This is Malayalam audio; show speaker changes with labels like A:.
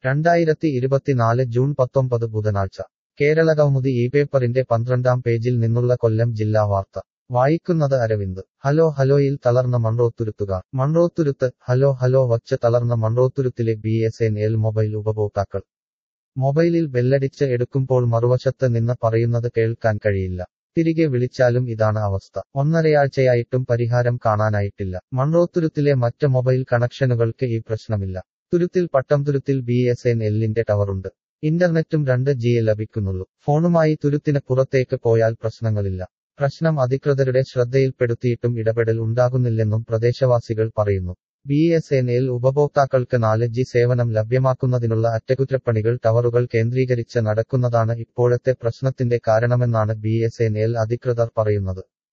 A: രണ്ടായിരത്തി ഇരുപത്തിനാല് ജൂൺ പത്തൊമ്പത് ബുധനാഴ്ച കേരള കൗമുദി ഈ പേപ്പറിന്റെ പന്ത്രണ്ടാം പേജിൽ നിന്നുള്ള കൊല്ലം ജില്ലാ വാർത്ത വായിക്കുന്നത് അരവിന്ദ് ഹലോ ഹലോയിൽ തളർന്ന മൺറോത്തുരുത്തുകാർ മൺറോത്തുരുത്ത് ഹലോ ഹലോ വച്ച് തളർന്ന മൺറോത്തുരുത്തിലെ B S N L mobile ഉപഭോക്താക്കൾ മൊബൈലിൽ ബെല്ലടിച്ച് എടുക്കുമ്പോൾ മറുവശത്ത് നിന്ന് പറയുന്നത് കേൾക്കാൻ കഴിയില്ല തിരികെ വിളിച്ചാലും ഇതാണ് അവസ്ഥ ഒന്നരയാഴ്ചയായിട്ടും പരിഹാരം കാണാനായിട്ടില്ല മൺറോത്തുരുത്തിലെ മറ്റ് മൊബൈൽ കണക്ഷനുകൾക്ക് ഈ പ്രശ്നമില്ല തുരുത്തിൽ പട്ടംതുരുത്തിൽ ബി എസ് എൻ എല്ലിന്റെ ടവറുണ്ട് ഇന്റർനെറ്റും രണ്ട് ജിയെ ലഭിക്കുന്നുള്ളൂ ഫോണുമായി തുരുത്തിന് പുറത്തേക്ക് പോയാൽ പ്രശ്നങ്ങളില്ല പ്രശ്നം അധികൃതരുടെ ശ്രദ്ധയിൽപ്പെടുത്തിയിട്ടും ഇടപെടൽ ഉണ്ടാകുന്നില്ലെന്നും പ്രദേശവാസികൾ പറയുന്നു ബി എസ് എൻ എൽ ഉപഭോക്താക്കൾക്ക് നാല് ജി സേവനം ലഭ്യമാക്കുന്നതിനുള്ള അറ്റകുറ്റപ്പണികൾ ടവറുകൾ കേന്ദ്രീകരിച്ച് നടക്കുന്നതാണ് ഇപ്പോഴത്തെ പ്രശ്നത്തിന്റെ കാരണമെന്നാണ് ബി എസ് എൻ എൽ അധികൃതർ പറയുന്നത്